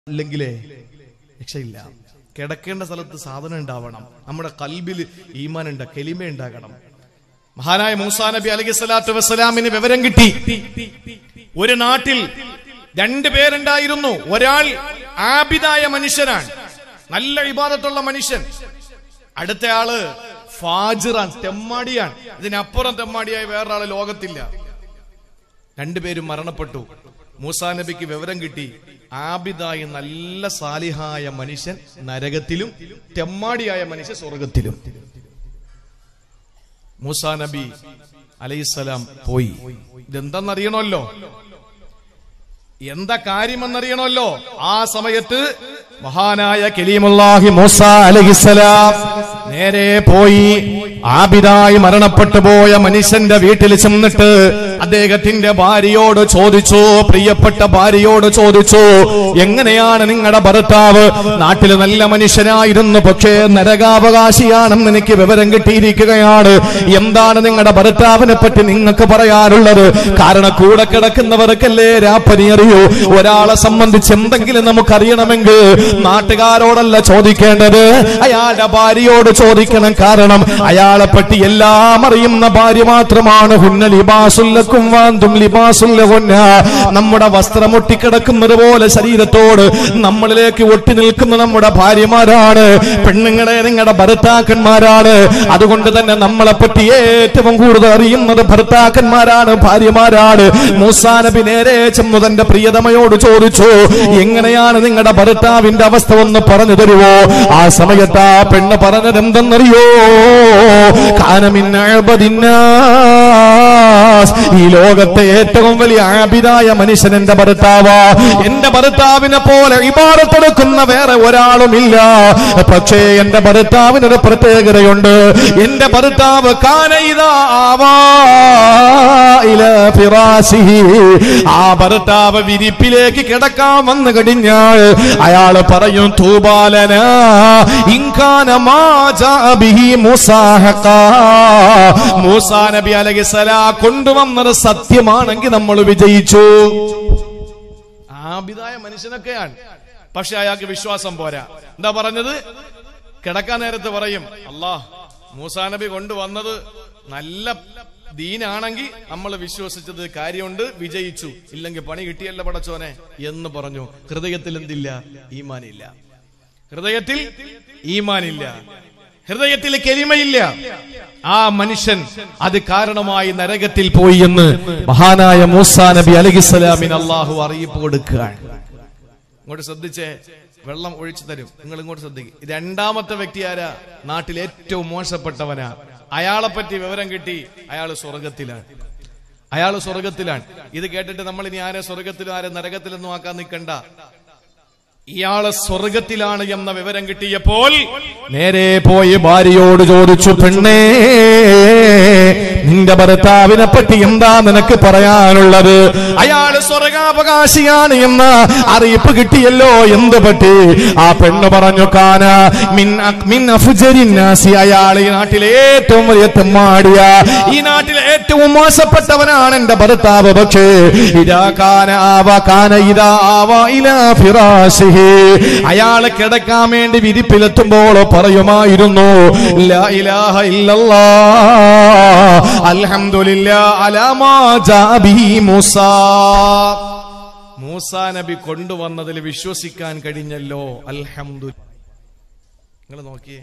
ഇല്ലെങ്കിലേ രക്ഷയില്ല കിടക്കേണ്ട സ്ഥലത്ത് സാധനം ഉണ്ടാവണം നമ്മുടെ കൽബിൽ ഈമാൻ ഉണ്ട് കെലിമ ഉണ്ടാകണം മഹാനായ മൂസാ നബി അലൈഹി സ്വലാത്തു വസ്സലാമിന് വിവരം കിട്ടി ഒരു നാട്ടിൽ രണ്ടു പേരുണ്ടായിരുന്നു ഒരാൾ ആബിദായ മനുഷ്യനാണ് നല്ല ഇബാദത്തുള്ള മനുഷ്യൻ അടുത്ത ആള് ഫാജിറാൻ തെമ്മാടിയാണ് ഇതിനപ്പുറം തെമ്മാടിയായ വേറൊരാള് ലോകത്തില്ല രണ്ടുപേരും മരണപ്പെട്ടു മൂസാ നബിക്ക് വിവരം കിട്ടി ആബിദായ നല്ല സാലിഹായ മനുഷ്യൻ നരകത്തിലും തെമ്മാടിയായ മനുഷ്യൻ സ്വർഗത്തിലും മൂസാ നബി അലൈസലാം പോയി ഇതെന്തെന്നറിയണമല്ലോ എന്താ കാര്യമെന്നറിയണമല്ലോ ആ സമയത്ത് മഹാനായ കലീമുല്ലാഹി മൂസ അലഹിസലാം നേരെ പോയി ആബിദായി മരണപ്പെട്ടു പോയ മനുഷ്യന്റെ വീട്ടിൽ ചെന്നിട്ട് അദ്ദേഹത്തിന്റെ ഭാര്യയോട് ചോദിച്ചു പ്രിയപ്പെട്ട ഭാര്യയോട് ചോദിച്ചു എങ്ങനെയാണ് നിങ്ങളുടെ ഭർത്താവ് നാട്ടിൽ നല്ല മനുഷ്യനായിരുന്നു പക്ഷേ നരകാവകാശിയാണെന്ന് എനിക്ക് വിവരം കിട്ടിയിരിക്കുകയാണ് എന്താണ് നിങ്ങളുടെ ഭർത്താവിനെ പറ്റി നിങ്ങൾക്ക് പറയാനുള്ളത് കാരണം കൂടെ കിടക്കുന്നവർക്കല്ലേ രാപ്പനി അറിയൂ ഒരാളെ സംബന്ധിച്ച് എന്തെങ്കിലും നമുക്കറിയണമെങ്കിൽ നാട്ടുകാരോടല്ല ചോദിക്കേണ്ടത് അയാളുടെ ഭാര്യയോട് ചോദിക്കണം കാരണം അയാളെ പറ്റി എല്ലാം അറിയുന്ന ഭാര്യ മാത്രമാണ് ഹുന്ന ലിബാസുല്ലക്കും വാന്തും ലിബാസുല്ല ഹുന്ന നമ്മുടെ വസ്ത്രം ഒട്ടിക്കിടക്കുന്നത് പോലെ ശരീരത്തോട് നമ്മളിലേക്ക് ഒട്ടി നിൽക്കുന്ന നമ്മുടെ ഭാര്യമാരാണ് പെണ്ണുങ്ങളെ നിങ്ങളുടെ ഭർത്താക്കന്മാരാണ് അതുകൊണ്ട് തന്നെ നമ്മളെ പറ്റി ഏറ്റവും കൂടുതൽ അറിയുന്നത് ഭർത്താക്കന്മാരാണ് ഭാര്യമാരാണ് മൂസാ നബി നേരെ ചെന്നു തന്റെ പ്രിയതമയോട് ചോദിച്ചു എങ്ങനെയാണ് നിങ്ങളുടെ ഭർത്താവിന്റെ അവസ്ഥ ഒന്ന് പറഞ്ഞു തരുവോ ആ സമയത്ത് ആ പെണ്ണ് പറഞ്ഞത് എന്തെന്നറിയോ കാനമിന്നാസ് ഈ ലോകത്തെ ഏറ്റവും വലിയ ആബിദായ മനുഷ്യൻ എന്റെ ഭർത്താവ് എന്റെ ഭർത്താവിനെ പോലെ ഇമാറത്തെടുക്കുന്ന വേറെ ഒരാളുമില്ല പക്ഷേ എന്റെ ഭർത്താവിനൊരു പ്രത്യേകതയുണ്ട് എന്റെ ഭർത്താവ് കാനയിതാവാ ഇല ഫിറാസിഹി. ആ ഭർത്താവ് വിരിപ്പിലേക്ക് കിടക്കാൻ വന്നു കഴിഞ്ഞാൽ അയാള് പറയും തൂബാലന ഇൻകാന മാ ജാ ബിഹി മുസാഹഖ. മൂസാ നബി അലൈഹിസ്സലാം കൊണ്ടുവന്നത് സത്യമാണെങ്കിൽ നമ്മൾ വിജയിച്ചു ആബിദായ മനുഷ്യനൊക്കെയാണ് പക്ഷെ അയാൾക്ക് വിശ്വാസം പോരാ എന്താ പറഞ്ഞത് കിടക്കാൻ നേരത്ത് പറയും അല്ലാ മൂസാ നബി കൊണ്ടുവന്നത് നല്ല ദീനാണെങ്കിൽ നമ്മൾ വിശ്വസിച്ചത് കാര്യമുണ്ട് വിജയിച്ചു ഇല്ലെങ്കിൽ പണി കിട്ടിയല്ല പടച്ചോനെ എന്ന് പറഞ്ഞു ഹൃദയത്തിൽ എന്തില്ല ഈമാനില്ല ഹൃദയത്തിൽ ഈമാനില്ല ഹൃദയത്തിൽ കെരിമയില്ല ആ മനുഷ്യൻ അത് കാരണമായി നരകത്തിൽ പോയി എന്ന് മഹാനായ മൂസാ നബി അലഹിസ്സലാമിന് അള്ളാഹു അറിയിപ്പ് കൊടുക്കുകയാണ് ഇങ്ങോട്ട് ശ്രദ്ധിച്ചേ വെള്ളം ഒഴിച്ചു തരും നിങ്ങൾ ഇങ്ങോട്ട് ശ്രദ്ധിക്കും രണ്ടാമത്തെ വ്യക്തി ആരാ നാട്ടിൽ ഏറ്റവും മോശപ്പെട്ടവനാ അയാളെ പറ്റി വിവരം കിട്ടി അയാൾ സ്വർഗത്തിലാണ് അയാൾ സ്വർഗത്തിലാണ് ഇത് കേട്ടിട്ട് നമ്മൾ ഇനി ആരെ സ്വർഗത്തിലും ആരെ നരകത്തിലൊന്നും ആക്കാൻ നിൽക്കണ്ട ഇയാള് സ്വർഗത്തിലാണ് എന്ന വിവരം കിട്ടിയപ്പോൾ നേരെ പോയി ഭാര്യയോട് ചോദിച്ചു പെണ്ണേ നിന്റെ ഭർത്താവിനെ പറ്റി എന്താ നിനക്ക് പറയാനുള്ളത് അയാള് സ്വർഗാവകാശിയാണ് എന്ന അറിയിപ്പ് കിട്ടിയല്ലോ എന്ത് പറ്റി ആ പെണ്ണ് പറഞ്ഞു കാന മിൻ അക്- മിൻ അഫ്ജരിൻ നാസി. അയാൾ ഈ നാട്ടിലെ ഏറ്റവും വലിയ തെമ്മാടിയ ഈ നാട്ടിലെ ഏറ്റവും മോശപ്പെട്ടവനാണ് എന്റെ ഭർത്താവ് പക്ഷേ ഇതാ കാന ആവ കാന ഇതാ ആവ ഇലാ ഫിറാശിഹി അയാള് കിടക്കാൻ വേണ്ടി വിരിപ്പിലെത്തുമ്പോൾ പറയുമായിരുന്നു ലാ ഇലാഹ ഇല്ലല്ലാ അൽഹംദുലില്ലാ അലാ മാ ജാ ബിഹി മൂസാ മൂസാ നബി കൊണ്ടുവന്നതിൽ വിശ്വസിക്കാൻ കഴിഞ്ഞല്ലോ അൽഹംദു നിങ്ങൾ നോക്കിയേ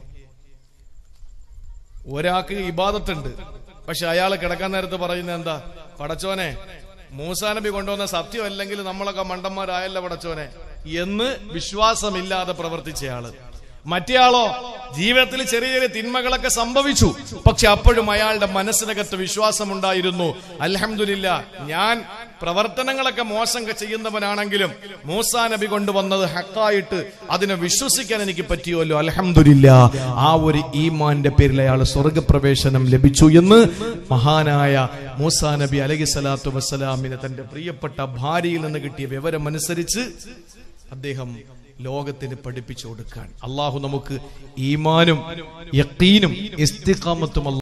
ഒരാൾക്ക് ഇബാദത്തുണ്ട് പക്ഷെ അയാൾ കിടക്കാൻ നേരത്ത് പറയുന്നത് എന്താ പടച്ചോനെ മൂസാ നബി കൊണ്ടുവന്ന സത്യം അല്ലെങ്കിൽ നമ്മളൊക്കെ മണ്ടന്മാരായല്ല പടച്ചോനെ എന്ന് വിശ്വാസമില്ലാതെ പ്രവർത്തിച്ചയാള് മറ്റേയാളോ ജീവിതത്തിൽ ചെറിയ ചെറിയ തിന്മകളൊക്കെ സംഭവിച്ചു പക്ഷെ അപ്പോഴും അയാളുടെ മനസ്സിനകത്ത് വിശ്വാസമുണ്ടായിരുന്നു അൽഹംദുലില്ല ഞാൻ പ്രവർത്തനങ്ങളൊക്കെ മോശം ചെയ്യുന്നവനാണെങ്കിലും മൂസാ നബി കൊണ്ടുവന്നത് ഹക്കായിട്ട് അതിനെ വിശ്വസിക്കാൻ എനിക്ക് പറ്റിയല്ലോ അൽഹംദുലില്ല ആ ഒരു ഈമാന്റെ പേരിൽ അയാൾ സ്വർഗപ്രവേശനം ലഭിച്ചു എന്ന് മഹാനായ മൂസാ നബി അലഹി സ്വലാത്തു വസ്സലാമിന് തന്റെ പ്രിയപ്പെട്ട ഭാര്യയിൽ നിന്ന് കിട്ടിയ വിവരം അനുസരിച്ച് അദ്ദേഹം ലോകത്തിന് പഠിപ്പിച്ചു കൊടുക്കാൻ അള്ളാഹു നമുക്ക് ഈമാനും യക്കീനും ഇസ്തിഖാമത്തും